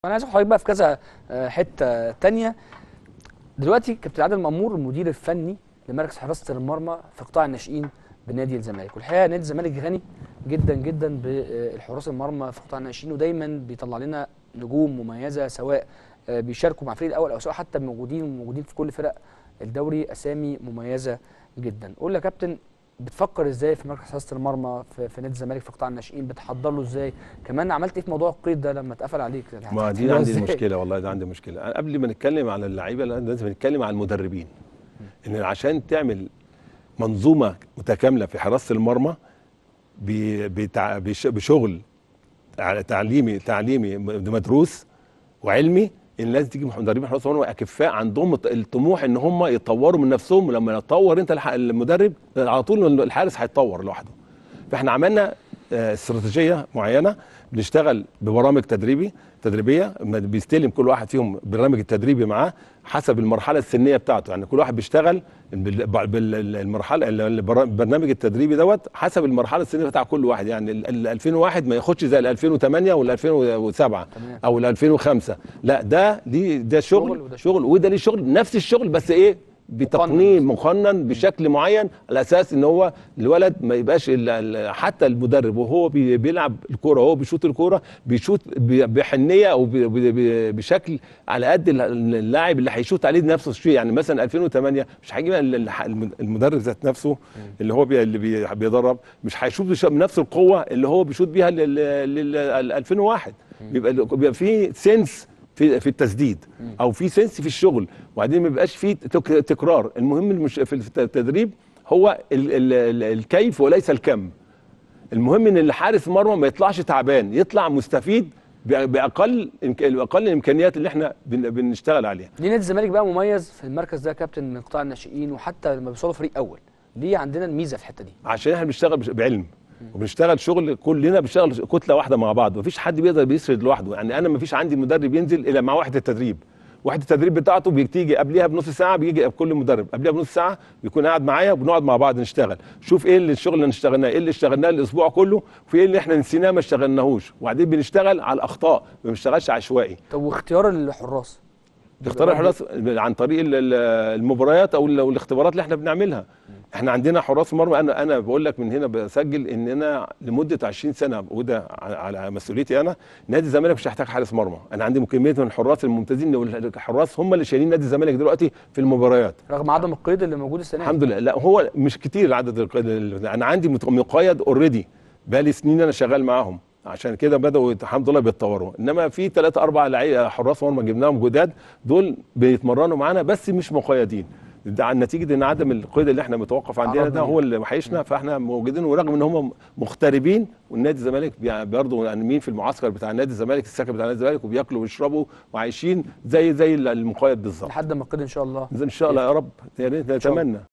وانا عايز اخد حضرتك بقى في كذا آه، حته تانية دلوقتي كابتن عادل مامور المدير الفني لمركز حراسه المرمى في قطاع الناشئين بنادي الزمالك والحقيقه نادي الزمالك غني جدا جدا بالحراس المرمى في قطاع الناشئين ودايما بيطلع لنا نجوم مميزه سواء آه، بيشاركوا مع الفريق الاول او سواء حتى موجودين وموجودين في كل فرق الدوري اسامي مميزه جدا قول لي يا كابتن بتفكر ازاي في مركز حراسه المرمى في, في نادي الزمالك في قطاع الناشئين بتحضر له ازاي كمان عملت ايه في موضوع القيد ده لما اتقفل عليك ما دي هتحلها عندي إزاي؟ مشكله والله ده عندي مشكله قبل ما نتكلم على اللعيبه لا، لازم نتكلم على المدربين ان عشان تعمل منظومه متكامله في حراسه المرمى ب- بتع- بش- بشغل ع- تعليمي تعليمي م- مدروس وعلمي ان لازم تيجي مدربين حراسه مرمى اكفاء عندهم الط- الطموح ان هم يطوروا من نفسهم ولما يتطور انت الح- المدرب على طول الحارس هيتطور لوحده فاحنا عملنا آه، استراتيجيه معينه بنشتغل ببرامج تدريبي تدريبيه لما بيستلم كل واحد فيهم برنامج التدريبي معاه حسب المرحله السنيه بتاعته يعني كل واحد بيشتغل بال- بالمرحله البرنامج التدريبي دوت حسب المرحله السنيه بتاع كل واحد يعني ال- ال 2001 ما ياخدش زي ال 2008 وال 2007 تمام. او ال 2005 لا ده دي ده شغل شغل وده شغل وده ليه شغل نفس الشغل بس ايه بتقنين مقنن بشكل معين على اساس ان هو الولد ما يبقاش ال- ال- حتى المدرب وهو بي- بيلعب الكوره وهو بيشوط الكوره بيشوط ب- بحنيه او ب- ب- ب- بشكل على قد ال- اللاعب اللي هيشوط عليه نفسه الشيء يعني مثلا 2008 مش هيجيب ال- ال- المدرب ذات نفسه اللي هو بي اللي بي- بيدرب مش هيشوط بش- بنفس القوه اللي هو بيشوط بيها لل لل- 2001 بيبقى بيبقى في سنس في في التسديد او في سنس في الشغل وبعدين ما بيبقاش في تك- تكرار المهم المش في التدريب هو ال ال ال الكيف وليس الكم المهم ان الحارس المرمى ما يطلعش تعبان يطلع مستفيد بأ- باقل إمك- باقل الامكانيات اللي احنا بن- بنشتغل عليها ليه نادي الزمالك بقى مميز في المركز ده يا كابتن من قطاع الناشئين وحتى لما بيوصلوا فريق اول ليه عندنا الميزه في الحته دي عشان احنا بنشتغل بش- بعلم وبنشتغل شغل كلنا بنشتغل كتله واحده مع بعض مفيش حد بيقدر بيسرد لوحده يعني انا مفيش عندي مدرب ينزل الا مع وحده التدريب وحده التدريب بتاعته بتيجي قبليها بنص ساعه بيجي كل مدرب قبليها بنص ساعه بيكون قاعد معايا وبنقعد مع بعض نشتغل شوف ايه اللي الشغل اللي اشتغلناه ايه اللي اشتغلناه الاسبوع كله وفي ايه اللي احنا نسيناه ما اشتغلناهوش وبعدين بنشتغل على الاخطاء ما بنشتغلش عشوائي طب واختيار الحراس اختار الحراس عن طريق ال- ال- المباريات او ال- أو الاختبارات اللي احنا بنعملها احنا عندنا حراس مرمى انا انا بقول لك من هنا بسجل ان انا لمده 20 سنه وده على- على مسؤوليتي انا نادي الزمالك مش هيحتاج حارس مرمى انا عندي كميه من الحراس الممتازين والحراس هم اللي شايلين نادي الزمالك دلوقتي في المباريات رغم عدم القيد اللي موجود السنه دي. الحمد لله لا هو مش كتير عدد الق- ال- انا عندي مت- مقيد اوريدي بقالي سنين انا شغال معاهم عشان كده بداوا يت- الحمد لله بيتطوروا انما في ثلاثة اربع لعيبه حراس مرمى جبناهم جداد دول بيتمرنوا معانا بس مش مقيدين ده عن نتيجه ان عدم القيد اللي احنا متوقف عندنا عرضنا ده هو ليه. اللي وحشنا فاحنا موجودين ورغم ان هم مغتربين والنادي الزمالك بي- برضه نايمين في المعسكر بتاع نادي الزمالك السكن بتاع نادي الزمالك وبياكلوا ويشربوا وعايشين زي زي المقيد بالظبط لحد ما القيد ان شاء الله ان شاء الله يا رب يا ريت شاء الله. نتمنى